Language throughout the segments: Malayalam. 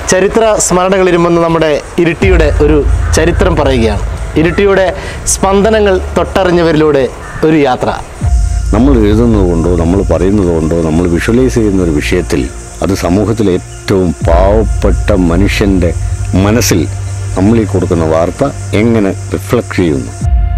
ചരിത്ര സ്മരണകൾ ഇരുമ്പുന്ന നമ്മുടെ ഇരിട്ടിയുടെ ഒരു ചരിത്രം പറയുകയാണ് ഇരിട്ടിയുടെ സ്പന്ദനങ്ങൾ തൊട്ടറിഞ്ഞവരിലൂടെ ഒരു യാത്ര നമ്മൾ എഴുതുന്നത് കൊണ്ടോ നമ്മൾ പറയുന്നത് കൊണ്ടോ നമ്മൾ വിഷ്വലൈസ് ചെയ്യുന്ന ഒരു വിഷയത്തിൽ അത് സമൂഹത്തിലെ ഏറ്റവും പാവപ്പെട്ട മനുഷ്യൻ്റെ മനസ്സിൽ നമ്മൾ ഈ കൊടുക്കുന്ന വാർത്ത എങ്ങനെ റിഫ്ലക്ട് ചെയ്യുന്നു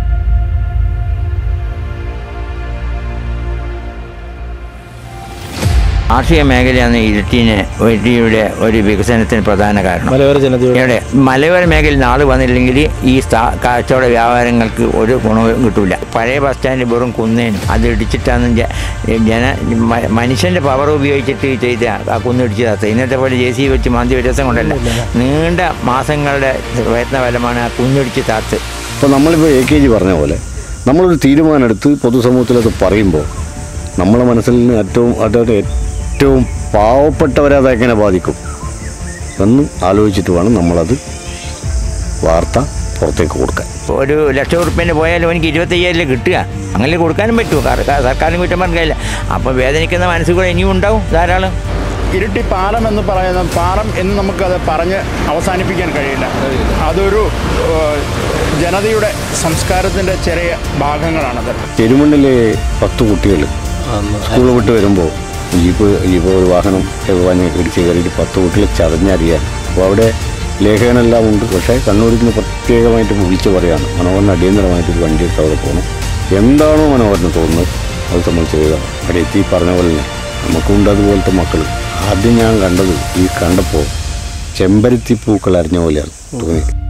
കാർഷിക മേഖലയാണ് ഇരിട്ടീന് ഇരിട്ടിയുടെ ഒരു വികസനത്തിന് പ്രധാന കാരണം മലയോര ജനതയുടെ ഇവിടെ മലയോര മേഖലയിൽ നിന്ന് ആള് വന്നില്ലെങ്കിൽ ഈ സ്ഥാ- കച്ചവട വ്യാപാരങ്ങൾക്ക് ഒരു ഗുണവും കിട്ടൂല പഴയ ബസ് സ്റ്റാൻഡ് വെറും കുന്നേന് അത് ഇടിച്ചിട്ടാണ് ജ- ജന മ- മനുഷ്യന്റെ പവർ ഉപയോഗിച്ചിട്ട് ചെയ്ത ആ കുന്നിടിച്ച് താത്ത ഇന്നത്തെ പോലെ ജെ സി വെച്ച് മാന്തി വ്യത്യാസം കൊണ്ടല്ല നീണ്ട മാസങ്ങളുടെ പ്രയത്ന ഫലമാണ് ആ കുന്നിടിച്ച് താത്ത് അപ്പോൾ നമ്മളിപ്പോൾ എ കെ ജി പറഞ്ഞ പോലെ നമ്മളൊരു തീരുമാനമെടുത്ത് പൊതുസമൂഹത്തിലത് പറയുമ്പോൾ നമ്മളെ മനസ്സിൽ നിന്ന് ഏറ്റവും അതായത് ഏറ്റവും പാവപ്പെട്ടവരെ അതെങ്ങനെ ബാധിക്കും എന്ന് ആലോചിച്ചിട്ട് വേണം നമ്മളത് വാർത്ത പുറത്തേക്ക് കൊടുക്കാൻ ഒരു ലക്ഷം ഉറുപ്പ്യന് പോയാലും എനിക്ക് ഇരുപത്തയ്യായിരം കിട്ടുക അങ്ങനെ കൊടുക്കാനും പറ്റുമോ കാർ- കാ- സർക്കാരിന് കുറ്റം പറഞ്ഞില്ല അപ്പോൾ വേദനിക്കുന്ന മനസ്സുകൾ ഇനിയും ഉണ്ടാവും ധാരാളം ഇരിട്ടി പാലം എന്ന് പറയുന്ന പാലം എന്ന് നമുക്കത് പറഞ്ഞ് അവസാനിപ്പിക്കാൻ കഴിയില്ല അതൊരു ഏഹ്, ജനതയുടെ സംസ്കാരത്തിൻ്റെ ചെറിയ ഭാഗങ്ങളാണത് പെരുമണ്ണിലെ പത്ത് കുട്ടികൾ സ്കൂൾ വിട്ട് വരുമ്പോൾ ജീപ്പ് ജീപ്പ് ഒരു വാഹനം വന്ന് ഇടിച്ച് കയറിയിട്ട് പത്ത് കുട്ടികൾ ചതഞ്ഞറിയാൻ അപ്പോൾ അവിടെ ലേഖകനെല്ലാം ഉണ്ട് പക്ഷേ കണ്ണൂരിൽ നിന്ന് പ്രത്യേകമായിട്ട് വിളിച്ച് പറയാണ് മനോഹരന് അടിയന്തരമായിട്ട് ഒരു വണ്ടി എടുത്ത് അവിടെ പോകണം എന്താണോ മനോഹരന് തോന്നുന്നത് അത് നമ്മൾ ചെയ്യുക അവിടെ എത്തി ഈ പറഞ്ഞ പോലെ തന്നെ നമുക്കുണ്ട് അതുപോലത്തെ മക്കൾ ആദ്യം ഞാൻ കണ്ടത് ഈ കണ്ടപ്പോൾ ചെമ്പരത്തി പൂക്കൾ അറിഞ്ഞ പോലെയാണ് തോന്നി